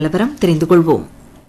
நிலவரம் தெரிந்து கொள்வோம்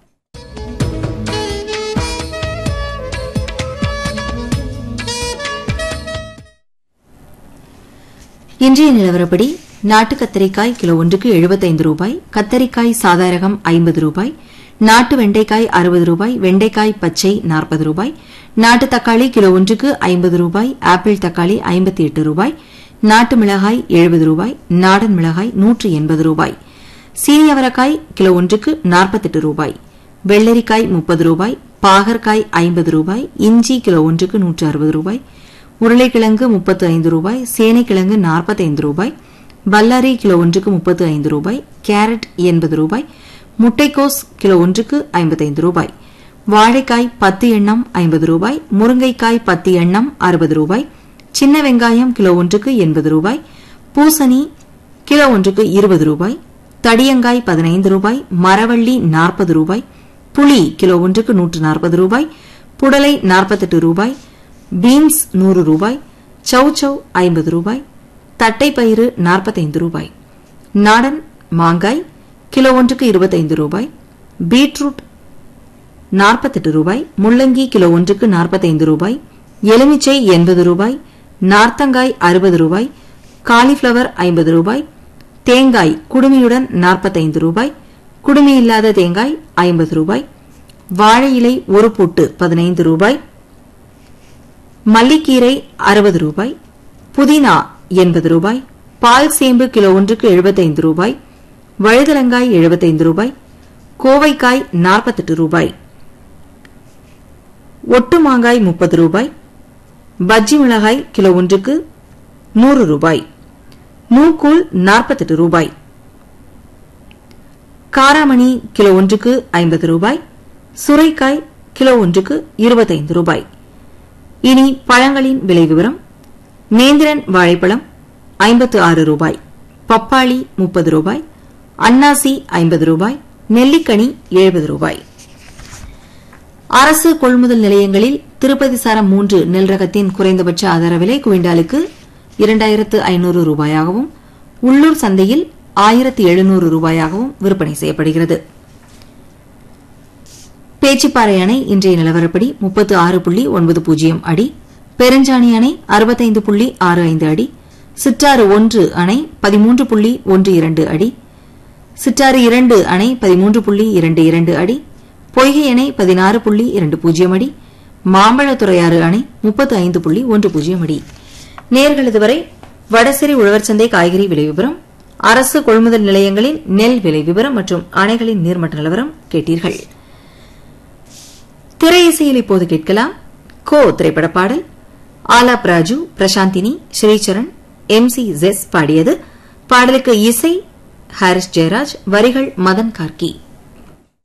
இன்றைய நிலவரப்படி நாட்டு கத்தரிக்காய் கிலோ ஒன்றுக்கு எழுபத்தைந்து ரூபாய் கத்தரிக்காய் சாதாரகம் ஐம்பது ரூபாய் நாட்டு வெண்டைக்காய் அறுபது ரூபாய் வெண்டைக்காய் பச்சை நாற்பது ரூபாய் நாட்டு தக்காளி கிலோ ஒன்றுக்கு ஐம்பது ரூபாய் ஆப்பிள் தக்காளி ஐம்பத்தி எட்டு ரூபாய் நாட்டு மிளகாய் எழுபது ரூபாய் நாடன் மிளகாய் நூற்று எண்பது ரூபாய் சீனி அவரக்காய் கிலோ ஒன்றுக்கு நாற்பத்தெட்டு ரூபாய் வெள்ளரிக்காய் முப்பது ரூபாய் பாகற்காய் ஐம்பது ரூபாய் இஞ்சி கிலோ ஒன்றுக்கு நூற்று அறுபது ரூபாய் உருளைக்கிழங்கு முப்பத்து ஐந்து ரூபாய் சேனைக்கிழங்கு நாற்பத்தைந்து ரூபாய் பல்லாரி கிலோ ஒன்றுக்கு முப்பத்து ஐந்து ரூபாய் கேரட் எண்பது ரூபாய் முட்டைக்கோஸ் கிலோ ஒன்றுக்கு ஐம்பத்தைந்து ரூபாய் வாழைக்காய் பத்து எண்ணம் ஐம்பது ரூபாய் முருங்கைக்காய் பத்து எண்ணம் அறுபது ரூபாய் சின்ன வெங்காயம் கிலோ ஒன்றுக்கு எண்பது ரூபாய் பூசணி கிலோ ஒன்றுக்கு இருபது ரூபாய் தடியங்காய் பதினைந்து ரூபாய் மரவள்ளி நாற்பது ரூபாய் புளி கிலோ ஒன்றுக்கு நூற்று நாற்பது ரூபாய் புடலை நாற்பத்தெட்டு ரூபாய் பீன்ஸ் நூறு ரூபாய் சௌசௌ ஐம்பது ரூபாய் தட்டைப்பயிறு நாற்பத்தைந்து ரூபாய் நாடன் மாங்காய் கிலோ ஒன்றுக்கு இருபத்தைந்து ரூபாய் பீட்ரூட் நாற்பத்தெட்டு ரூபாய் முள்ளங்கி கிலோ ஒன்றுக்கு நாற்பத்தைந்து ரூபாய் எலுமிச்சை எண்பது ரூபாய் நார்த்தங்காய் அறுபது ரூபாய் காலிஃபிளவர் ஐம்பது ரூபாய் தேங்காய் குடுமியுடன் நாற்பத்தைந்து ரூபாய் குடுமி இல்லாத தேங்காய் ஐம்பது ரூபாய் வாழை இலை ஒரு பொட்டு பதினைந்து ரூபாய் மல்லிக்கீரை அறுபது ரூபாய் புதினா எண்பது ரூபாய் பால் சேம்பு கிலோ ஒன்றுக்கு எழுபத்தைந்து ரூபாய் வழுதலங்காய் எழுபத்தைந்து ரூபாய் கோவைக்காய் நாற்பத்தெட்டு ரூபாய் ஒட்டு மாங்காய் முப்பது ரூபாய் பஜ்ஜி மிளகாய் கிலோ ஒன்றுக்கு நூறு ரூபாய் நூக்கூல் நாற்பத்தெட்டு ரூபாய் காராமணி கிலோ ஒன்றுக்கு ஐம்பது ரூபாய் சுரைக்காய் கிலோ ஒன்றுக்கு இருபத்தைந்து ரூபாய் இனி பழங்களின் விலை விவரம் நேந்திரன் வாழைப்பழம் ஐம்பத்து ஆறு ரூபாய் பப்பாளி முப்பது ரூபாய் அன்னாசி ஐம்பது ரூபாய் நெல்லிக்கனி எழுபது ரூபாய் அரசு கொள்முதல் நிலையங்களில் திருப்பதி சாரம் மூன்று நெல் ரகத்தின் குறைந்தபட்ச ஆதார விலை குவிண்டாலுக்கு இரண்டாயிரத்து ஐநூறு ரூபாயாகவும் உள்ளூர் சந்தையில் ஆயிரத்து எழுநூறு ரூபாயாகவும் விற்பனை செய்யப்படுகிறது பேச்சிப்பாறை அணை இன்றைய நிலவரப்படி முப்பத்து ஆறு புள்ளி ஒன்பது பூஜ்ஜியம் அடி பெருஞ்சாணி அணை அறுபத்தைந்து புள்ளி ஆறு ஐந்து அடி சிற்றாறு ஒன்று அணை பதிமூன்று புள்ளி ஒன்று இரண்டு அடி சிற்றாறு இரண்டு அணை பதிமூன்று புள்ளி இரண்டு இரண்டு அடி பொய்கை அணை பதினாறு புள்ளி இரண்டு பூஜ்ஜியம் அடி மாம்பழத்துறையாறு அணை முப்பத்து ஐந்து புள்ளி ஒன்று பூஜ்ஜியம் அடி நேர்கள் இதுவரை வடசிரி உழவர் சந்தை காய்கறி விலை விவரம் அரசு கொள்முதல் நிலையங்களின் நெல் விலை விவரம் மற்றும் அணைகளின் நீர்மட்ட நிலவரம் கேட்டீர்கள் திரையிசையில் இப்போது கேட்கலாம் கோ திரைப்பட பாடல் Aalap Raju Prashanthini Sricharan M C Jesz பாடியது பாடலுக்கு இசை ஹாரிஸ் ஜெயராஜ் வரிகள் மதன் கார்கி